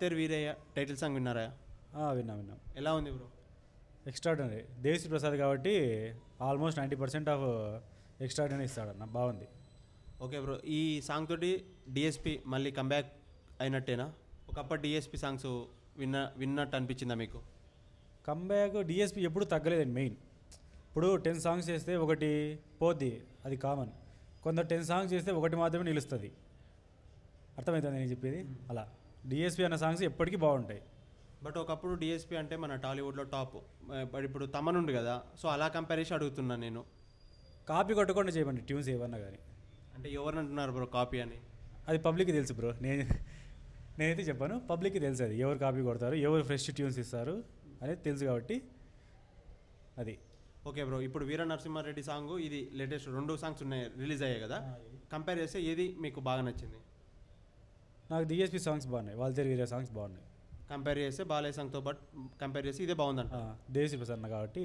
Waltair Veeraiah title song విన్నారా ఆ, విన్నాం విన్నాం ఎలా ఉంది బ్రో ఎక్స్ట్రాడినరీ దేవిశ్రీ ప్రసాద్ కాబట్టి almost ninety percent of extraordinary ఇస్తాడన్న బాగుంది ఓకే బ్రో ఈ సాంగ్ తోటి డిఎస్పి మళ్ళీ కంబ్యాక్ అయినట్టేనా ఒకప్పటి డిఎస్పి సాంగ్స్ విన్న విన్నట్టు అనిపించిందా మీకు కంబ్యాక్ డిఎస్పి ఎప్పుడు తగ్గలేదండి మెయిన్ ఇప్పుడు టెన్ సాంగ్స్ చేస్తే ఒకటి పోద్ది అది కామన్ కొందరు టెన్ సాంగ్స్ చేస్తే ఒకటి మాత్రమే నిలుస్తుంది అర్థమవుతుంది నేను చెప్పేది అలా డిఎస్పి అన్న సాంగ్స్ ఎప్పటికీ బాగుంటాయి బట్ ఒకప్పుడు డిఎస్పి అంటే మన టాలీవుడ్లో టాప్ బట్ ఇప్పుడు తమనుండు కదా సో అలా కంపేర్ చేసి అడుగుతున్నాను నేను కాపీ కొట్టకుండా చేయమండి ట్యూన్స్ ఏమన్నా కానీ అంటే ఎవరు అంటున్నారు బ్రో కాపీ అని అది పబ్లిక్కి తెలుసు బ్రో నేను నేనైతే చెప్పాను పబ్లిక్కి తెలుసు అది ఎవరు కాపీ కొడతారు ఎవరు ఫ్రెష్ ట్యూన్స్ ఇస్తారు అనేది తెలుసు కాబట్టి అది ఓకే బ్రో ఇప్పుడు వీర నరసింహారెడ్డి సాంగ్ ఇది లేటెస్ట్ రెండు సాంగ్స్ ఉన్నాయి రిలీజ్ అయ్యాయి కదా కంపేర్ చేస్తే ఏది మీకు బాగా నచ్చింది నాకు డిఎస్పి సాంగ్స్ బాగున్నాయి వాళ్ళ వీరే సాంగ్స్ బాగున్నాయి కంపేర్ చేస్తే బాలయ్య సాంగ్తో పాటు కంపేర్ చేసి ఇదే బాగుందంట దేవిశ్రీ ప్రసన్న కాబట్టి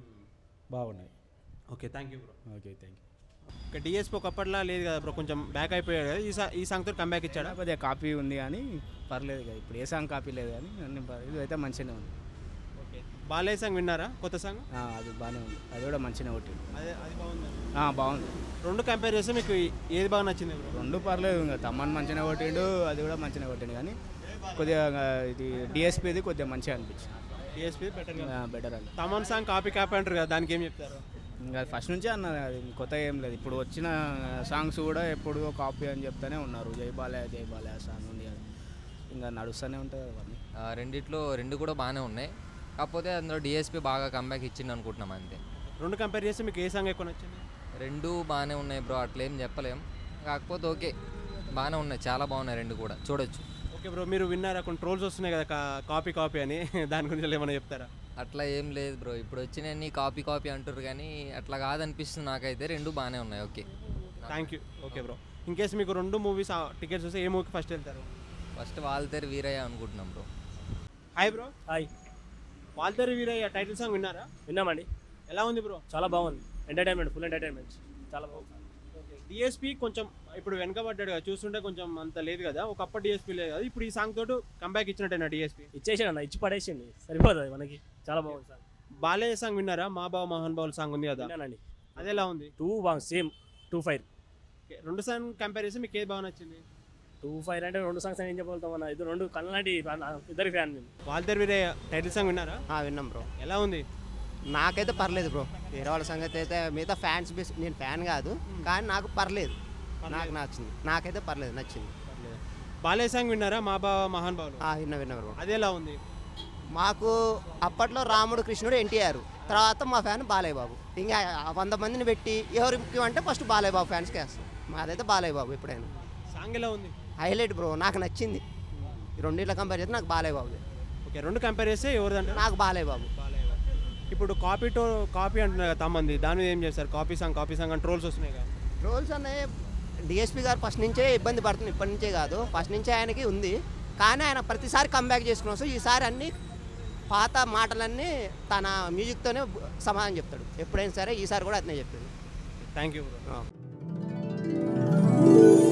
బాగున్నాయి okay thank you bro okay thank you okay DSP ఒకప్పటిలా లేదు కదా బ్రో కొంచెం బ్యాక్ అయిపోయాడు కదా ఈ సా ఈ సాంగ్తో కంబ్యాక్ ఇచ్చాడా కొద్దిగా కాపీ ఉంది కానీ పర్లేదు కదా ఇప్పుడు ఏ సాంగ్ కాపీ లేదు కానీ అన్ని పర్- ఇది అయితే మంచిగానే ఉంది ఓకే బాలయ్య సాంగ్ విన్నారా కొత్త సాంగ్ ఆ, అది బాగానే ఉంది అది కూడా మంచిగానే కొట్టింది అదే అది బాగుంది ఆ, బాగుంది రెండు కంపేర్ చేస్తే మీకు ఏది బాగా నచ్చింది బ్రో రెండు పర్లేదు ఇంకా తమ్మని మంచిగా కొట్టిండు అది కూడా మంచిగా కొట్టిండు కానీ కొద్దిగా ఆ, ఇది డిఎస్పీది కొద్దిగా మంచిగా అనిపించింది డిఎస్పీ బెటర్ బెటర్ అని తమన్ సాంగ్ కాపీ కాపీ అంటారు కదా దానికి ఏం చెప్తారు ఇంకా ఫస్ట్ నుంచే అన్నది అది కొత్త ఏం లేదు ఇప్పుడు వచ్చిన సాంగ్స్ కూడా ఎప్పుడు కాపీ అని చెప్తానే ఉన్నారు జై బాలయ్య జై బాలయ్య సాంగ్ ఉంది అది ఇంకా నడుస్తూనే ఉంటుంది అవన్నీ ఆ, రెండిట్లో రెండు కూడా బాగానే ఉన్నాయి కాకపోతే అందులో డిఎస్పి బాగా కంబ్యాక్ ఇచ్చింది అనుకుంటున్నాం అంతే రెండు కంపేర్ చేస్తే మీకు ఏ సాంగ్ ఎక్కువ నచ్చింది రెండు బాగానే ఉన్నాయి బ్రో అట్లేం చెప్పలేం కాకపోతే ఓకే బాగానే ఉన్నాయి చాలా బాగున్నాయి రెండు కూడా చూడొచ్చు ఓకే బ్రో మీరు విన్నారా కొన్ని ట్రోల్స్ వస్తున్నాయి కదా కా- కాపీ కాపీ అని దాని గురించి ఏమైనా చెప్తారా అట్లా ఏం లేదు బ్రో ఇప్పుడు వచ్చినన్ని కాపీ కాపీ అంటారు కానీ అట్లా కాదనిపిస్తుంది నాకైతే రెండు బాగానే ఉన్నాయి okay thank you okay bro in case మీకు రెండు మూవీస్ టికెట్స్ వస్తే ఏ మూవీకి ఫస్ట్ వెళ్తారు ఫస్ట్ వాళ్ళతేరు వీరయ్య అనుకుంటున్నాం bro hi bro hi Waltair Veerayya title song విన్నారా విన్నామండి ఎలా ఉంది బ్రో చాలా బాగుంది ఎంటర్టైన్మెంట్ ఫుల్ ఎంటర్టైన్మెంట్ చాలా బాగుంది డిఎస్పీ కొంచెం ఇప్పుడు వెనకబడ్డాడు కదా చూస్తుంటే కొంచెం అంత లేదు కదా ఒకప్పటి డిఎస్పీ లేదు కదా ఇప్పుడు ఈ సాంగ్ తోటి కంబ్యాక్ ఇచ్చినట్టేనా డిఎస్పీ ఇచ్చేసాడు అన్న ఇచ్చి పడేసిండి సరిపోతుంది మనకి చాలా బాగుంది సార్ బాలయ్య సాంగ్ విన్నారా మా బావ మోహన్ బాబుల సాంగ్ ఉంది కదా విన్నానండి అది ఎలా ఉంది టూ బాగుంది సేమ్ టూ ఫైవ్ Okay, రెండు సాంగ్ కంపేర్ చేస్తే మీకు ఏది బాగా నచ్చింది టూ ఫైవ్ అంటే రెండు సాంగ్స్ అని ఏం చెప్పగలుగుతాం అన్న ఇది రెండు కళ్ళలాంటి ఇద్దరి ఫ్యాన్ నేను వాల్తేరు వీరయ్య టైటిల్ సాంగ్ విన్నారా ఆ, విన్నాం బ్రో ఎలా ఉంది నాకైతే పర్లేదు బ్రో వేరే వాళ్ళ సంగతి అయితే మిగతా ఫ్యాన్స్ బేస్ నేను ఫ్యాన్ కాదు కానీ నాకు పర్లేదు నాకు నచ్చింది నాకైతే పర్లేదు నచ్చింది బాలయ్య సాంగ్ విన్నారా మా బావ మహాన్ బాబులు ఆ, విన్నా విన్నా బ్రో అది ఎలా ఉంది మాకు అప్పట్లో రాముడు కృష్ణుడు ఎన్టీఆర్ తర్వాత మా ఫ్యాన్ బాలయ్య బాబు ఇంకా ఆ వంద మందిని పెట్టి ఎవరు ముఖ్యం అంటే ఫస్ట్ బాలయ్య బాబు ఫ్యాన్స్కి వేస్తాం మాదైతే బాలయ్య బాబు ఎప్పుడైనా సాంగ్ ఎలా ఉంది హైలైట్ బ్రో నాకు నచ్చింది ఈ రెండిట్ల కంపేర్ చేస్తే నాకు బాలయ్య బాబు ఓకే రెండు కంపేర్ చేస్తే ఎవరిదంటే నాకు బాలయ్య బాబు ఇప్పుడు కాపీ తో కాపీ అంటున్నారు కదా తమ్మంది దాని మీద ఏం చేస్తారు కాపీ సాంగ్ కాపీ సాంగ్ అని ట్రోల్స్ వస్తున్నాయి కదా రోల్స్ అనే డిఎస్పీ గారు ఫస్ట్ నుంచే ఇబ్బంది పడుతుంది ఇప్పటి నుంచే కాదు ఫస్ట్ నుంచే ఆయనకి ఉంది కానీ ఆయన ప్రతిసారి కంబ్యాక్ చేసుకున్నాం సో ఈసారి అన్ని పాత మాటలన్నీ తన మ్యూజిక్తోనే సమాధానం చెప్తాడు ఎప్పుడైనా సరే ఈసారి కూడా అతనే చెప్తాడు థ్యాంక్ యూ ఆ.